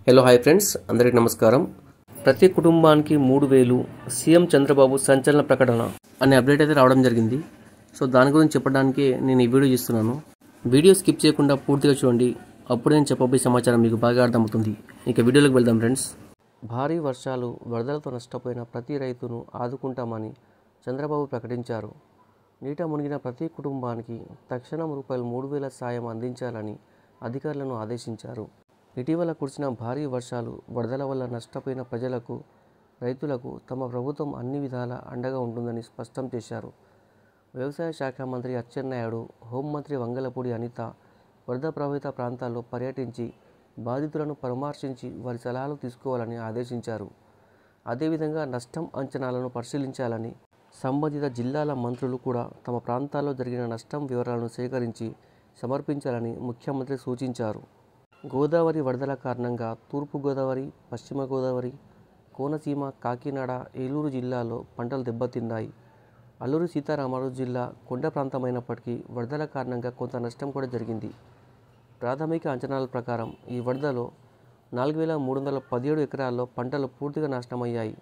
hello hi friends అందరికీ నమస్కారం ప్రతి కుటుంబానికి మూడు వేలు సీఎం చంద్రబాబు సంచలన ప్రకటన అనే అప్డేట్ అయితే రావడం జరిగింది సో దాని గురించి చెప్పడానికి నేను ఈ వీడియో చేస్తున్నాను వీడియో స్కిప్ చేయకుండా పూర్తిగా చూడండి అప్పుడు నేను చెప్పబోయే సమాచారం మీకు బాగా అర్థమవుతుంది ఇక వీడియోలోకి వెళ్దాం ఫ్రెండ్స్ భారీ వర్షాలు వరదలతో నష్టపోయిన ప్రతి రైతును ఆదుకుంటామని చంద్రబాబు ప్రకటించారు నీట మునిగిన ప్రతి కుటుంబానికి తక్షణం రూపాయలు మూడు వేల సాయం అందించాలని అధికారులను ఆదేశించారు ఇటీవల కురిసిన భారీ వర్షాలు వరదల వల్ల నష్టపోయిన ప్రజలకు రైతులకు తమ ప్రభుత్వం అన్ని విధాల అండగా ఉంటుందని స్పష్టం చేశారు వ్యవసాయ శాఖ మంత్రి అచ్చెన్నాయుడు హోంమంత్రి వంగలపూడి అనిత వరద ప్రభావిత ప్రాంతాల్లో పర్యటించి బాధితులను పరామర్శించి వారి సలహాలు తీసుకోవాలని ఆదేశించారు అదేవిధంగా నష్టం అంచనాలను పరిశీలించాలని సంబంధిత జిల్లాల మంత్రులు కూడా తమ ప్రాంతాల్లో జరిగిన నష్టం వివరాలను సేకరించి సమర్పించాలని ముఖ్యమంత్రి సూచించారు గోదావరి వరదల కారణంగా తూర్పు గోదావరి పశ్చిమ గోదావరి కోనసీమ కాకినాడ ఏలూరు జిల్లాలో పంటలు దెబ్బతిన్నాయి అల్లూరి సీతారామరాజు జిల్లా కొండ ప్రాంతమైనప్పటికీ వరదల కారణంగా కొంత నష్టం కూడా జరిగింది ప్రాథమిక అంచనాల ప్రకారం ఈ వరదలో నాలుగు వేల మూడు వందల పదిహేడు ఎకరాల్లో పంటలు పూర్తిగా నాశనమయ్యాయి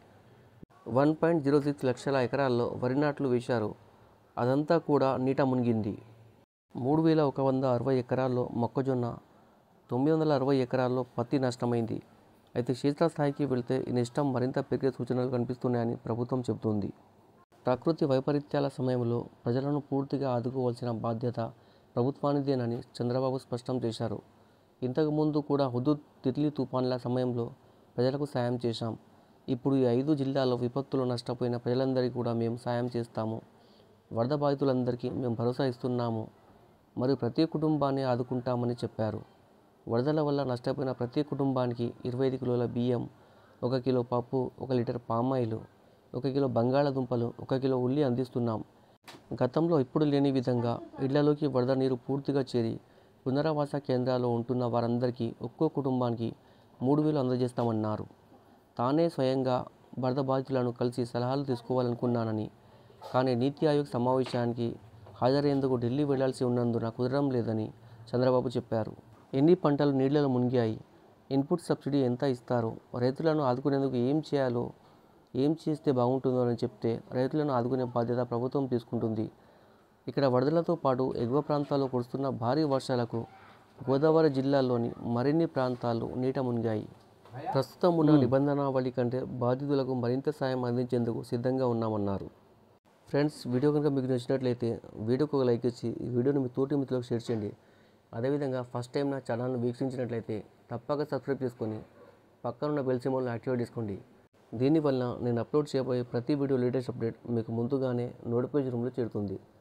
వన్ పాయింట్ జీరో సిక్స్ లక్షల ఎకరాల్లో వరి నాట్లు వేశారు అదంతా కూడా నీట మునిగింది మూడు వేల ఒక వంద అరవై ఎకరాల్లో మొక్కజొన్న తొమ్మిది వందల అరవై ఎకరాల్లో పత్తి నష్టమైంది అయితే క్షేత్రస్థాయికి వెళ్తే ఈ నష్టం మరింత పెరిగే సూచనలు కనిపిస్తున్నాయని ప్రభుత్వం చెబుతోంది ప్రకృతి వైపరీత్యాల సమయంలో ప్రజలను పూర్తిగా ఆదుకోవాల్సిన బాధ్యత ప్రభుత్వానిదేనని చంద్రబాబు స్పష్టం చేశారు ఇంతకుముందు కూడా హుదూద్ తిత్లీ తుఫాన్ల సమయంలో ప్రజలకు సాయం చేశాం ఇప్పుడు ఈ ఐదు జిల్లాల్లో విపత్తులు నష్టపోయిన ప్రజలందరికీ కూడా మేము సాయం చేస్తాము వరద బాధితులందరికీ మేము భరోసా ఇస్తున్నాము మరియు ప్రతి కుటుంబాన్ని ఆదుకుంటామని చెప్పారు వరదల వల్ల నష్టపోయిన ప్రతి కుటుంబానికి ఇరవై ఐదు కిలోల బియ్యం ఒక కిలో పప్పు ఒక లీటర్ పామాయిల్ ఒక కిలో బంగాళాదుంపలు ఒక కిలో ఉల్లి అందిస్తున్నాం గతంలో ఇప్పుడు లేని విధంగా ఇళ్లలోకి వరద నీరు పూర్తిగా చేరి పునరావాస కేంద్రాల్లో ఉంటున్న వారందరికీ ఒక్కో కుటుంబానికి మూడు వేలు అందజేస్తామన్నారు తానే స్వయంగా వరద బాధితులను కలిసి సలహాలు తీసుకోవాలనుకున్నానని కానీ నీతి ఆయోగ్ సమావేశానికి హాజరయ్యేందుకు ఢిల్లీ వెళ్లాల్సి ఉన్నందున కుదరడం లేదని చంద్రబాబు చెప్పారు ఎన్ని పంటలు నీళ్లలో మునిగాయి ఇన్పుట్ సబ్సిడీ ఎంత ఇస్తారో రైతులను ఆదుకునేందుకు ఏం చేయాలో ఏం చేస్తే బాగుంటుందో అని చెప్తే రైతులను ఆదుకునే బాధ్యత ప్రభుత్వం తీసుకుంటుంది ఇక్కడ వరదలతో పాటు ఎగువ ప్రాంతాల్లో కురుస్తున్న భారీ వర్షాలకు గోదావరి జిల్లాలోని మరిన్ని ప్రాంతాలు నీట మునిగాయి ప్రస్తుతం ఉన్న నిబంధనావళి కంటే బాధితులకు మరింత సాయం అందించేందుకు సిద్ధంగా ఉన్నామన్నారు ఫ్రెండ్స్ వీడియో కనుక మీకు నచ్చినట్లయితే వీడియోకి ఒక లైక్ ఇచ్చి ఈ వీడియోని మీ తోటి మిత్రులకు షేర్ చేయండి అదేవిధంగా ఫస్ట్ టైం నా ఛానల్ను వీక్షించినట్లయితే తప్పక సబ్స్క్రైబ్ చేసుకొని పక్కనున్న బెల్ సింబల్ని యాక్టివేట్ చేసుకోండి దీనివల్ల నేను అప్లోడ్ చేయబోయే ప్రతి వీడియో లేటెస్ట్ అప్డేట్ మీకు ముందుగానే నోటిఫికేషన్ రూమ్లో చేరుతుంది